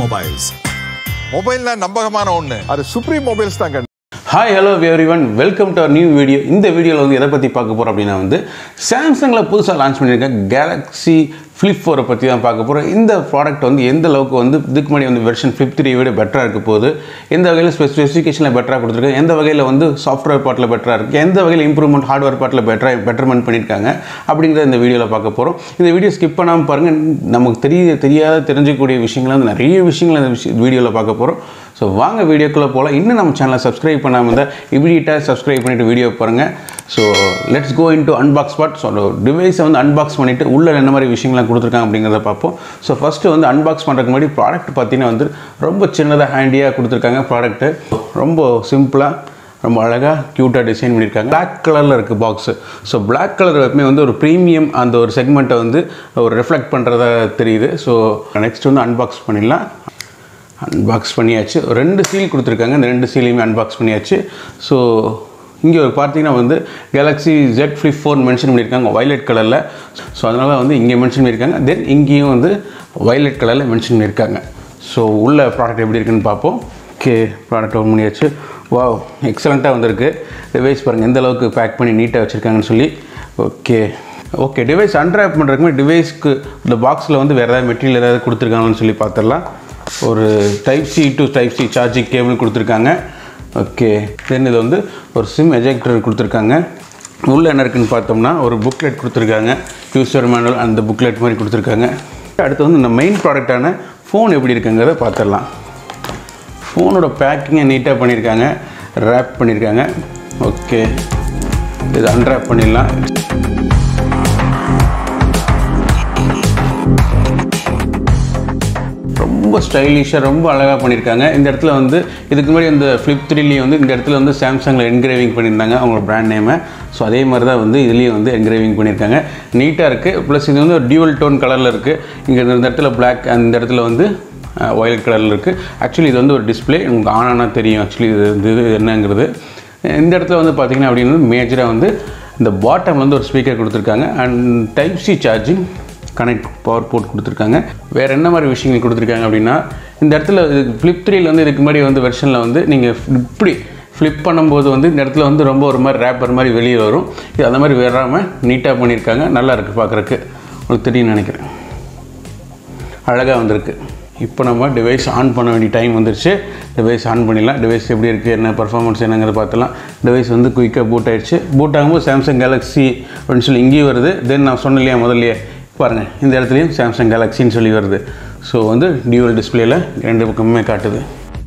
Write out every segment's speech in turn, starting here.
mobiles மொபைல்னா நம்பகமான ஒண்ணு அது சுப்ரீம் மொபைல்ஸ் தாங்க hi hello everyone welcome to our new video இந்த வீடியோவில் வந்து எதை பற்றி பார்க்க போகிறோம் அப்படின்னா வந்து சாம்சங்கில் புதுசாக லான்ச் பண்ணியிருக்க கேலக்ஸி ஃப்ளிப் ஃபோரை பற்றி தான் பார்க்க போகிறோம் இந்த ப்ராடக்ட் வந்து எந்த அளவுக்கு வந்து இதுக்கு முன்னாடி வந்து வெர்ஷன் ஃபிஃப்த் த்ரீ விட பெட்டராக இருக்க போகுது எந்த வகையில் ஸ்பெசிஃபிகேஷனில் பெட்டராக கொடுத்துருக்காங்க எந்த வகையில் வந்து சாஃப்ட்வேர் பார்ட்டில் பெட்டராக இருக்குது எந்த வகையில் இம்ப்ரூவ்மெண்ட் ஹார்ட்வேர் பார்ட்டில் பெட்டராக பெட்டர்மெண்ட் பண்ணியிருக்காங்க அப்படிங்கிறத இந்த வீடியோவில் பார்க்க போகிறோம் இந்த வீடியோ ஸ்கிப் பண்ணாமல் பாருங்கள் நமக்கு தெரிய தெரியாத தெரிஞ்சக்கூடிய விஷயங்களை வந்து நிறைய விஷயங்களை இந்த விஷயம் வீடியோவில் பார்க்க போகிறோம் ஸோ வாங்க வீடியோக்குள்ளே போகலாம் இன்னும் நம்ம சேனலை சப்ஸ்கிரைப் பண்ணாமல் இருந்தால் இமீடியட்டாக சப்ஸ்கிரைப் பண்ணிவிட்டு வீடியோ பாருங்கள் so let's go into unbox part so டிவைஸை வந்து அன்பாக்ஸ் பண்ணிவிட்டு உள்ளே என்ன மாதிரி விஷயங்கள்லாம் கொடுத்துருக்காங்க அப்படிங்கிறத பார்ப்போம் ஸோ ஃபஸ்ட்டு வந்து அன்பாக்ஸ் பண்ணுறதுக்கு முன்னாடி ப்ராடக்ட் பார்த்தீங்கன்னா வந்து ரொம்ப சின்னதாக ஹேண்டியாக கொடுத்துருக்காங்க ப்ராடக்ட்டு ரொம்ப சிம்பிளாக ரொம்ப அழகாக க்யூட்டாக டிசைன் பண்ணியிருக்காங்க Black கலரில் இருக்குது பாக்ஸு ஸோ Black கலர் எப்பவுமே வந்து ஒரு ப்ரீமியம் அந்த ஒரு செக்மெண்ட்டை வந்து ஒரு ரிஃப்ளெக்ட் பண்ணுறதா தெரியுது ஸோ நெக்ஸ்ட் வந்து அன்பாக்ஸ் பண்ணிடலாம் அன்பாக்ஸ் பண்ணியாச்சு ரெண்டு சீல் கொடுத்துருக்காங்க இந்த ரெண்டு சீலையுமே அன்பாக்ஸ் பண்ணியாச்சு ஸோ இங்கே ஒரு பார்த்தீங்கன்னா வந்து Galaxy Z Flip four mention பண்ணியிருக்காங்க வயலட் கலரில் ஸோ அதனால் வந்து இங்கே மென்ஷன் பண்ணியிருக்காங்க தென் இங்கேயும் வந்து வயலட் கலரில் மென்ஷன் பண்ணியிருக்காங்க ஸோ உள்ள ப்ராடக்ட் எப்படி இருக்குன்னு பார்ப்போம் ஓகே ப்ராடக்ட் ஓப்பன் பண்ணியாச்சு வாவ் எக்ஸலண்ட்டாக வந்திருக்கு டிவைஸ் பாருங்கள் எந்த அளவுக்கு பேக் பண்ணி நீட்டாக வச்சுருக்காங்கன்னு சொல்லி ஓகே ஓகே டிவைஸ் அன்ட்ராப் பண்ணுறதுக்கு டிவைஸ்க்கு இந்த பாக்ஸில் வந்து வேறு ஏதாவது மெட்டீரியல் ஏதாவது கொடுத்துருக்காங்கன்னு சொல்லி பார்த்துடலாம் ஒரு type C to type C charging cable கொடுத்துருக்காங்க ஓகே தென் இது வந்து ஒரு சிம் எஜெக்டர் கொடுத்துருக்காங்க உள்ளே என்ன இருக்குன்னு பார்த்தோம்னா ஒரு புக்லெட் கொடுத்துருக்காங்க யூசர் மேனுவல் அந்த புக்லெட் மாதிரி கொடுத்துருக்காங்க அடுத்து வந்து இந்த மெயின் ப்ராடக்டான ஃபோன் எப்படி இருக்குங்கிறத பார்த்துடலாம் ஃபோனோட பேக்கிங்கை நீட்டாக பண்ணியிருக்காங்க ரேப் பண்ணியிருக்காங்க ஓகே இது அன்ராப் பண்ணிடலாம் ரொம்ப ஸ்டைலிஷாக ரொம்ப அழகாக பண்ணியிருக்காங்க இந்த இடத்துல வந்து இதுக்கு முன்னாடி இந்த ஃப்ளிப் த்ரீலேயும் வந்து இந்த இடத்துல வந்து சாம்சங்கில் என்கிரேவிங் பண்ணியிருந்தாங்க அவங்களோட பிராண்ட் நேமை ஸோ அதே மாதிரி தான் வந்து இதுலேயும் வந்து என்கிரேவிங் பண்ணியிருக்காங்க நீட்டாக இருக்குது ப்ளஸ் இது வந்து டியூவல் டோன் கலரில் இருக்குது இங்கே இந்த இடத்துல பிளாக் அந்த இடத்துல வந்து வயலட் கலரில் இருக்குது ஆக்சுவலி இது வந்து ஒரு டிஸ்பிளே உங்களுக்கு ஆன் ஆனால் தெரியும் ஆக்சுவலி இது இது இது என்னங்கிறது இந்த இடத்துல வந்து பார்த்திங்கன்னா அப்படின்னு மேஜராக வந்து இந்த பாட்டம் வந்து ஒரு ஸ்பீக்கர் கொடுத்துருக்காங்க and type C charging connect power port கொடுத்துருக்காங்க வேறு என்ன மாதிரி விஷயங்கள் கொடுத்துருக்காங்க அப்படின்னா இந்த இடத்துல ஃப்ளிப் த்ரீல வந்து இதுக்கு முன்னாடி வந்து வெர்ஷனில் வந்து நீங்கள் இப்படி ஃப்ளிப் பண்ணும்போது வந்து இந்த இடத்துல வந்து ரொம்ப ஒரு மாதிரி ரேப்பர் மாதிரி வெளியே வரும் இது அந்த மாதிரி வராமல் நீட்டாக பண்ணியிருக்காங்க நல்லா இருக்குது பார்க்குறக்கு உங்களுக்கு தெரியும்னு நினைக்கிறேன் அழகாக வந்திருக்கு இப்போ நம்ம டிவைஸ் ஆன் பண்ண வேண்டிய டைம் வந்துருச்சு டிவைஸ் ஆன் பண்ணிடலாம் டிவைஸ் எப்படி இருக்குது என்ன பர்ஃபார்மன்ஸ் என்னங்கிறத பார்த்துலாம் டிவைஸ் வந்து குயிக்காக பூட் ஆயிடுச்சு பூட் ஆகும்போது சாம்சங் கேலக்ஸி அப்படின்னு சொல்லி இங்கேயும் வருது தென் நான் சொன்னேன் இல்லையா முதல்லையே பாருங்கள் இந்த இடத்துலையும் சாம்சங் கேலக்ஸின்னு சொல்லி வருது ஸோ வந்து டியூவல் டிஸ்பிளேயில் ரெண்டு பக்கமுமே காட்டுது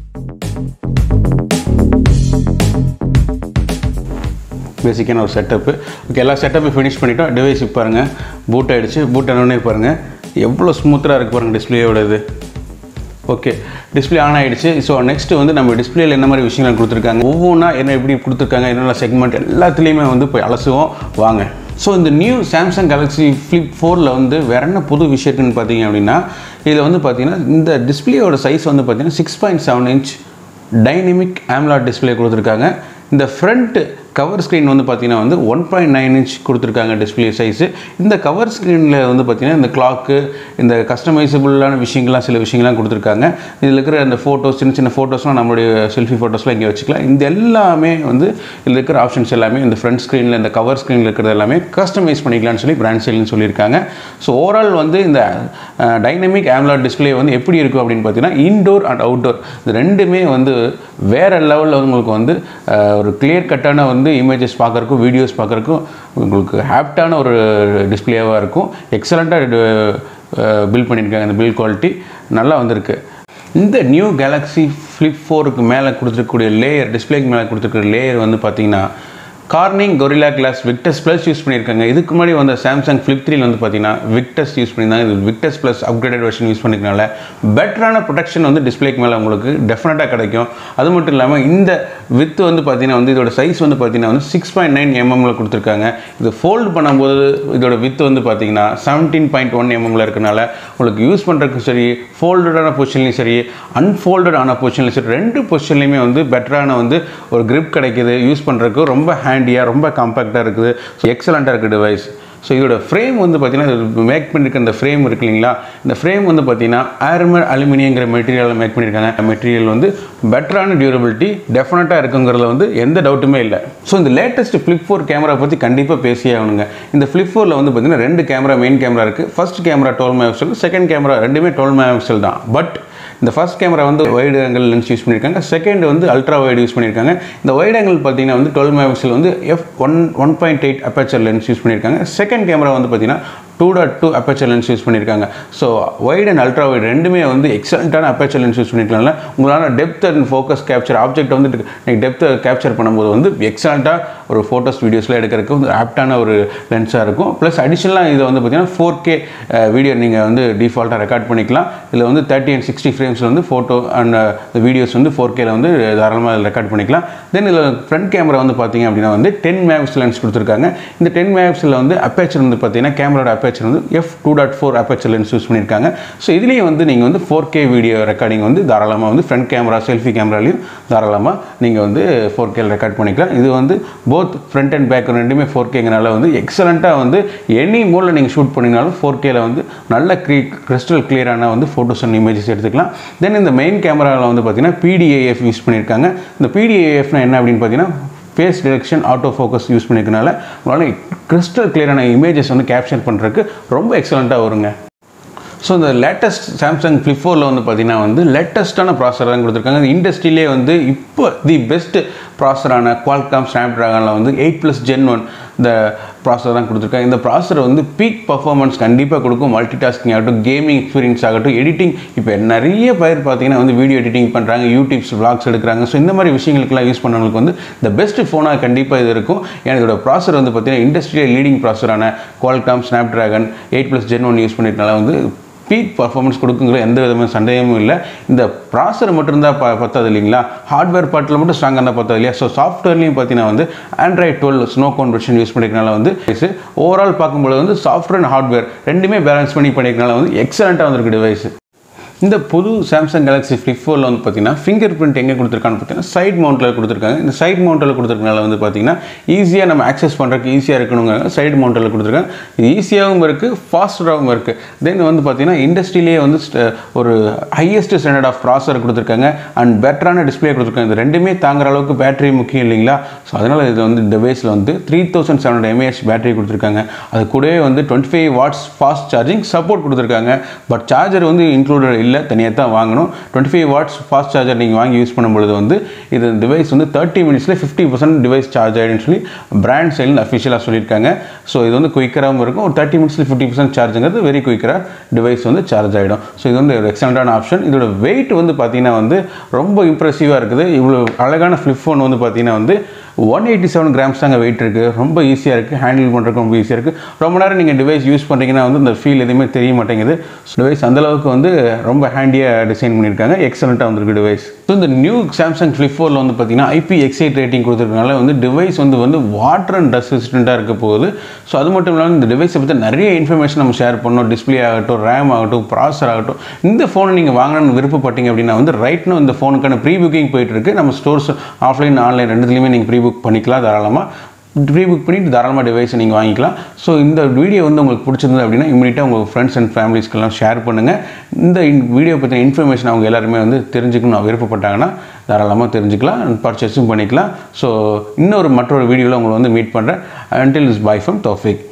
பேசிக்கான ஒரு செட்டப்பு ஓகே எல்லா செட்டப்பையும் ஃபினிஷ் பண்ணிட்டோம் டிவைஸ் பாருங்கள் பூட் ஆகிடுச்சு பூட் ஆனோடனே பாருங்கள் எவ்வளோ ஸ்மூத்தாக இருக்குது பாருங்கள் டிஸ்பிளேயோட இது ஓகே டிஸ்பிளே ஆன் ஆகிடுச்சு ஸோ நெக்ஸ்ட்டு வந்து நம்ம டிஸ்பிளேல என்ன மாதிரி விஷயங்கள் கொடுத்துருக்காங்க ஒவ்வொன்றா என்ன எப்படி கொடுத்துருக்காங்க என்னென்ன செக்மெண்ட் எல்லாத்துலேயுமே வந்து போய் அலசுவோம் வாங்க ஸோ இந்த நியூ சாம்சங் கேலக்ஸி ஃப்ளிப் ஃபோரில் வந்து வேற என்ன புது விஷயம் இருக்குன்னு பார்த்தீங்க அப்படின்னா இதில் வந்து பார்த்தீங்கன்னா இந்த டிஸ்பிளேயோட சைஸ் வந்து பார்த்தீங்கன்னா six point seven inch dynamic AMOLED display கொடுத்துருக்காங்க இந்த ஃப்ரண்ட் கவர் ஸ்க்ரீன் வந்து பார்த்தீங்கன்னா வந்து ஒன் பாயிண்ட் நைன் இன்ச் கொடுத்துருக்காங்க டிஸ்பிளே சைஸு இந்த கவர் ஸ்க்ரீனில் வந்து பார்த்தீங்கன்னா இந்த கிளாக்கு இந்த கஸ்டமைசபிளான விஷயங்கள்லாம் சில விஷயங்கள்லாம் கொடுத்துருக்காங்க இதில் இருக்கிற அந்த ஃபோட்டோஸ் சின்ன சின்ன ஃபோட்டோஸ்லாம் நம்மளுடைய செல்ஃபி ஃபோட்டோஸ்லாம் இங்கே வச்சுக்கலாம் இந்த எல்லாமே வந்து இதில் இருக்கிற ஆப்ஷன்ஸ் எல்லாமே இந்த ஃப்ரண்ட் ஸ்க்ரீனில் இந்த கவர் ஸ்க்ரீனில் இருக்கிறது எல்லாமே கஸ்டமைஸ் பண்ணிக்கலாம்னு சொல்லி பிராண்ட் சேல்னு சொல்லியிருக்காங்க ஸோ ஓவரால் வந்து இந்த டைனமிக் ஆம்லாட் டிஸ்பிளே வந்து எப்படி இருக்கும் அப்படின்னு பார்த்தீங்கன்னா இன்டோர் அண்ட் அவுட்டோர் இது ரெண்டுமே வந்து வேறு லெவலில் வந்து உங்களுக்கு வந்து அஹ், ஒரு கிளியர் கட்டான வந்து இமேஜஸ் பார்க்குறக்கும் வீடியோஸ் பார்க்குறக்கும் உங்களுக்கு ஹேப்டான ஒரு டிஸ்பிளேவாக இருக்கும் எக்ஸலண்ட்டாக பில்ட் பண்ணியிருக்காங்க இந்த பில் குவாலிட்டி நல்லா வந்திருக்கு இந்த நியூ கேலக்ஸி ஃப்ளிப் ஃபோருக்கு மேலே கொடுத்துருக்கக்கூடிய லேயர் டிஸ்பிளேக்கு மேலே கொடுத்துருக்கிற லேயர் வந்து பார்த்தீங்கன்னா Corning Gorilla Glass Victus plus use பண்ணியிருக்காங்க இதுக்கு முன்னாடி வந்த சாம்சங் ஃப்ளிப் த்ரீல வந்து பார்த்தீங்கன்னா விக்டஸ் யூஸ் பண்ணியிருந்தாங்க இது Victus plus upgraded version use பண்ணிக்கிறனால பெட்டரான ப்ரொடெக்ஷன் வந்து டிஸ்பிளேக்கு மேலே உங்களுக்கு டெஃபினட்டாக கிடைக்கும் அது மட்டும் இல்லாமல் இந்த வித் வந்து பார்த்தீங்கன்னா வந்து இதோட சைஸ் வந்து பார்த்தீங்கன்னா வந்து சிக்ஸ் பாயிண்ட் நைன் எம்எம்ல கொடுத்துருக்காங்க இது ஃபோல்டு பண்ணும்போது இதோட வித் வந்து பார்த்தீங்கன்னா செவன்டீன் பாயிண்ட் ஒன் எம்எம்ல இருக்கனால உங்களுக்கு யூஸ் பண்ணுறதுக்கும் சரி ஃபோல்டடான பொசிஷன்லையும் சரி அன்ஃபோல்டட் ஆன பொசிஷன்லையும் சரி ரெண்டு பொசிஷன்லையுமே வந்து பெட்டரான வந்து ஒரு grip கிடைக்குது யூஸ் பண்ணுறதுக்கு ரொம்ப ஹேண்டியாக ரொம்ப காம்பேக்டாக இருக்குது எக்ஸலண்ட்டாக இருக்குது டிவைஸ் ஸோ இதோட ஃப்ரேம் வந்து பார்த்தீங்கன்னா மேக் பண்ணியிருக்க இந்த ஃப்ரேம் இருக்கு இல்லைங்களா இந்த ஃப்ரேம் வந்து பார்த்தீங்கன்னா ஆர்மர் அலுமினியங்கிற மெட்டீரியல் மேக் பண்ணியிருக்காங்க மெட்டீரியல் வந்து பெட்டரான டியூரபிலிட்டி டெஃபினட்டாக இருக்குங்கிறதுல வந்து எந்த டவுட்டுமே இல்லை ஸோ இந்த லேட்டஸ்ட் ஃப்ளிப் ஃபோர் கேமரா பற்றி கண்டிப்பாக பேசியே ஆகணுங்க இந்த ஃப்ளிப் ஃபோரில் வந்து பார்த்தீங்கன்னா ரெண்டு கேமரா மெயின் கேமரா இருக்குது first camera twelve megapixel second camera ரெண்டுமே டுவெல் மெகா பிக்சல் தான் பட் இந்த ஃபர்ஸ்ட் கேமரா வந்து வைடு ஆங்கிள் லென்ஸ் யூஸ் பண்ணியிருக்காங்க செகண்ட் வந்து அல்ட்ரா வைடு யூஸ் பண்ணியிருக்காங்க இந்த வைடு ஆங்கிள் பார்த்தீங்கன்னா வந்து டுவெல் மெகா பிக்சல் வந்து F one one point eight aperture lens use பண்ணியிருக்காங்க செகண்ட் கேமரா வந்து பார்த்தீங்கன்னா two dot two aperture lens use பண்ணியிருக்காங்க so wide and ultra white ரெண்டுமே வந்து எக்ஸலண்ட்டான அப்பேச்சர் லென்ஸ் யூஸ் பண்ணியிருக்கனால உங்களால் depth and focus capture object வந்து நீங்கள் டெப்த்தை கேப்சர் பண்ணும்போது வந்து எக்ஸலண்ட்டாக ஒரு ஃபோட்டோஸ் வீடியோஸ்லாம் எடுக்கிறதுக்கு வந்து ஆப்டான ஒரு லென்ஸாக இருக்கும் ப்ளஸ் அடிஷ்னலாக இதை வந்து பார்த்தீங்கன்னா ஃபோர் கே வீடியோ நீங்கள் வந்து டிஃபால்ட்டாக ரெக்கார்ட் பண்ணிக்கலாம் இதில் வந்து தேர்ட்டி அண்ட் சிக்ஸ்டி ஃப்ரேம்ஸில் வந்து ஃபோட்டோ அண்ட் வீடியோஸ் வந்து ஃபோர் கேல வந்து தாராளமாக ரெக்கார்ட் பண்ணிக்கலாம் தென் இதில் ஃப்ரண்ட் கேமரா வந்து பார்த்தீங்க அப்படின்னா வந்து டென் மேக்ஸ் லென்ஸ் கொடுத்துருக்காங்க இந்த டென் மேக்ஸில் வந்து அப்பேச்சர் வந்து பார்த்தீங்கன்னா கேமரோட அப்பேச்சர் வந்து F two dot four aperture lens use பண்ணியிருக்காங்க ஸோ இதுலேயே வந்து நீங்கள் வந்து ஃபோர் கே வீடியோ ரெக்கார்டிங் வந்து தாராளமாக வந்து ஃப்ரண்ட் கேமரா செல்ஃபி கேமராலையும் தாராளமாக நீங்கள் வந்து ஃபோர் கேல ரெக்கார்ட் பண்ணிக்கலாம் இது வந்து போத் ஃப்ரண்ட் அண்ட் பேக் ரெண்டுமே ஃபோர் கேங்கனால வந்து எக்ஸலண்ட்டாக வந்து எனி மோடில் நீங்கள் ஷூட் பண்ணினாலும் ஃபோர் கேல வந்து நல்ல க்ரீ கிறிஸ்டல் கிளியரான வந்து ஃபோட்டோஸ் அண்ட் இமேஜஸ் எடுத்துக்கலாம் தென் இந்த மெயின் கேமராவில் வந்து பார்த்தீங்கன்னா பிடிஏஎஃப் யூஸ் பண்ணியிருக்காங்க இந்த பிடிஏஎஃப்னா என்ன அப்படின்னு பார்த்தீங்கன்னா phase detection auto focus use பண்ணியிருக்கனால உங்களால் கிறிஸ்டல் கிளியரான இமேஜஸ் வந்து கேப்சர் பண்ணுறதுக்கு ரொம்ப எக்ஸலண்ட்டாக வருங்க ஸோ இந்த லேட்டஸ்ட் சாம்சங் ஃப்ளிப் ஃபோரில் வந்து பார்த்தீங்கன்னா வந்து லேட்டஸ்ட்டான ப்ராசர் தான் கொடுத்துருக்காங்க இண்டஸ்ட்ரியிலே வந்து இப்போ தி பெஸ்ட் ப்ராசரான குவால்காம் ஸ்னாப் ட்ராகனில் வந்து எயிட் ப்ளஸ் ஜென் ஒன் இந்த ப்ராசர் தான் கொடுத்துருக்காங்க இந்த ப்ராசர் வந்து பீக் பர்ஃபார்மன்ஸ் கண்டிப்பாக கொடுக்கும் மல்டி டாஸ்கிங் ஆகட்டும் கேமிங் எக்ஸ்பீரியன்ஸ் ஆகட்டும் எடிட்டிங் இப்போ நிறைய பேர் பார்த்தீங்கன்னா வந்து வீடியோ எடிட்டிங் பண்ணுறாங்க யூடியூப்ஸ் vlogs எடுக்கிறாங்க ஸோ இந்த மாதிரி விஷயங்களுக்கெல்லாம் யூஸ் பண்ணவங்களுக்கு வந்து இந்த பெஸ்ட் ஃபோனாக கண்டிப்பாக இது இருக்கும் ஏன்னா இதோட ப்ராசர் வந்து பார்த்தீங்கன்னா இண்டஸ்ட்ரியில் லீடிங் ப்ராசரான Qualcomm Snapdragon eight plus gen one use பண்ணிட்டனால வந்து பீக் பர்ஃபார்மன்ஸ் கொடுக்குங்கிற எந்த விதமான சந்தேகமும் இல்லை இந்த ப்ராசர் மட்டும் இருந்தால் ப பத்தாது இல்லைங்களா ஹார்ட்வேர் பார்ட்டில் மட்டும் ஸ்ட்ராங்காக இருந்தால் பத்தாது இல்லையா ஸோ சாஃப்ட்வேர்லையும் பார்த்தீங்கன்னா வந்து Android twelve snow cone version use பண்ணிக்கிறனால வந்து ஓவரால் பார்க்கும்போது வந்து சாஃப்ட்வேர் அண்ட் ஹார்ட்வேர் ரெண்டுமே பேலன்ஸ் பண்ணி பண்ணிக்கிறனால வந்து எக்ஸலண்ட்டாக வந்திருக்கு டிவைஸ் இந்த புது சாம்சங் கேலக்ஸி ஃப்ளிப் ஃபோரில் வந்து பார்த்தீங்கன்னா ஃபிங்கர் பிரிண்ட் எங்கே கொடுத்துருக்கான்னு பார்த்தீங்கன்னா சைட் மவுண்ட்டில் கொடுத்துருக்காங்க இந்த சைட் மவுண்ட்டில் கொடுத்துருக்கனால வந்து பார்த்தீங்கன்னா ஈஸியாக நம்ம ஆக்சஸ் பண்ணுறதுக்கு ஈஸியாக இருக்கணுங்க சைடு மவுண்ட்டில் கொடுத்துருக்காங்க இது ஈஸியாகவும் இருக்குது ஃபாஸ்டராகவும் இருக்குது தென் வந்து பார்த்தீங்கன்னா இண்டஸ்ட்ரியிலேயே வந்து st- ஒரு ஹையஸ்ட் ஸ்டாண்டர்ட் ஆஃப் ப்ராசர் கொடுத்துருக்காங்க அண்ட் பெட்டரான டிஸ்பிளே கொடுத்துருக்காங்க இது ரெண்டுமே தாங்குற அளவுக்கு பேட்டரி முக்கியம் இல்லைங்களா ஸோ அதனால் இது வந்து இந்த பேஸில் வந்து three thousand seven hundred mAh battery கொடுத்துருக்காங்க அது கூடவே வந்து twenty five watts fast charging support கொடுத்துருக்காங்க பட் சார்ஜர் வந்து இன்க்ளூடட் இல்லை தனியாக தான் வாங்கணும் twenty five watts fast charger நீங்கள் வாங்கி யூஸ் பண்ணும்பொழுது வந்து இது டிவைஸ் வந்து தேர்ட்டி மினிட்ஸில் ஃபிஃப்டி பர்சன்ட் டிவைஸ் சார்ஜ் ஆகிடுன்னு சொல்லி பிராண்ட் சைடில் அஃபிஷியலாக சொல்லியிருக்காங்க ஸோ இது வந்து குயிக்கராகவும் இருக்கும் ஒரு தேர்ட்டி மினிட்ஸில் ஃபிஃப்டி பர்சன்ட் சார்ஜுங்கிறது வெரி குயிக்கராக டிவைஸ் வந்து சார்ஜ் ஆகிடும் ஸோ இது வந்து ஒரு எக்ஸலண்ட்டான ஆப்ஷன் இதோட வெயிட் வந்து பார்த்தீங்கன்னா வந்து ரொம்ப இம்ப்ரெசிவாக இருக்குது இவ்வளோ அழகான ஃப்ளிப் ஃபோன் வந்து பார்த்தீங்கன்னா வந்து ஒன் எயிட்டி செவன் கிராம்ஸ் தாங்க வெயிட் இருக்குது ரொம்ப ஈஸியாக இருக்குது ஹேண்டில் பண்ணுறதுக்கு ரொம்ப ஈஸியாக இருக்குது ரொம்ப நேரம் நீங்கள் டிவைஸ் யூஸ் பண்ணுறீங்கன்னா வந்து இந்த ஃபீல் எதுவுமே தெரிய மாட்டேங்குது டிவைஸ் அந்தளவுக்கு வந்து ரொம்ப ஹேண்டியாக டிசைன் பண்ணியிருக்காங்க எக்ஸலண்ட்டாக வந்திருக்கு டிவைஸ் ஸோ இந்த நியூ சாம்சங் ஃப்ளிப் ஃபோரில் வந்து பார்த்தீங்கன்னா ஐபி எக்ஸைட் ரேட்டிங் கொடுத்துருக்கனால வந்து டிவைஸ் வந்து வந்து வாட்டர் அண்ட் டஸ்ட் ரெசிஸ்டண்ட்டாக இருக்க போகுது ஸோ அது மட்டும் இல்லாமல் இந்த டிவைஸை பற்றி நிறைய இன்ஃபர்மேஷன் நம்ம ஷேர் பண்ணோம் டிஸ்பிளே ஆகட்டும் ரேம் ஆகட்டும் ப்ராசர் ஆகட்டும் இந்த ஃபோனை நீங்கள் வாங்கணும்னு விருப்பப்பட்டீங்க அப்படின்னா வந்து ரைட்னு இந்த ஃபோனுக்கான ப்ரீ புக்கிங் போயிட்டு இருக்கு நம்ம ஸ்டோர்ஸ் ஆஃப்லைன் ஆன்லைன் ரெண்டுத்துலையுமே நீங்கள் ப்ரீ புக் பண்ணிக்கலாம் தாராளமாக ப்ரீ புக் பண்ணிட்டு தாராளமாக டிவைஸை நீங்கள் வாங்கிக்கலாம் ஸோ இந்த வீடியோ வந்து உங்களுக்கு பிடிச்சிருந்தது அப்படின்னா இமீடியட்டாக உங்கள் ஃப்ரெண்ட்ஸ் அண்ட் ஃபேமிலிஸ்க்கெல்லாம் ஷேர் பண்ணுங்கள் இந்த வீடியோ பற்றின இன்ஃபர்மேஷன் அவங்க எல்லாருமே வந்து தெரிஞ்சுக்கணும் விருப்பப்பட்டாங்கன்னா தாராளமாக தெரிஞ்சுக்கலாம் பர்ச்சேஸும் பண்ணிக்கலாம் ஸோ இன்னொரு மற்றொரு வீடியோவில் உங்களை வந்து மீட் பண்ணுறேன் அன்டில் இஸ் பை ஃப்ரம் தோஃபிக்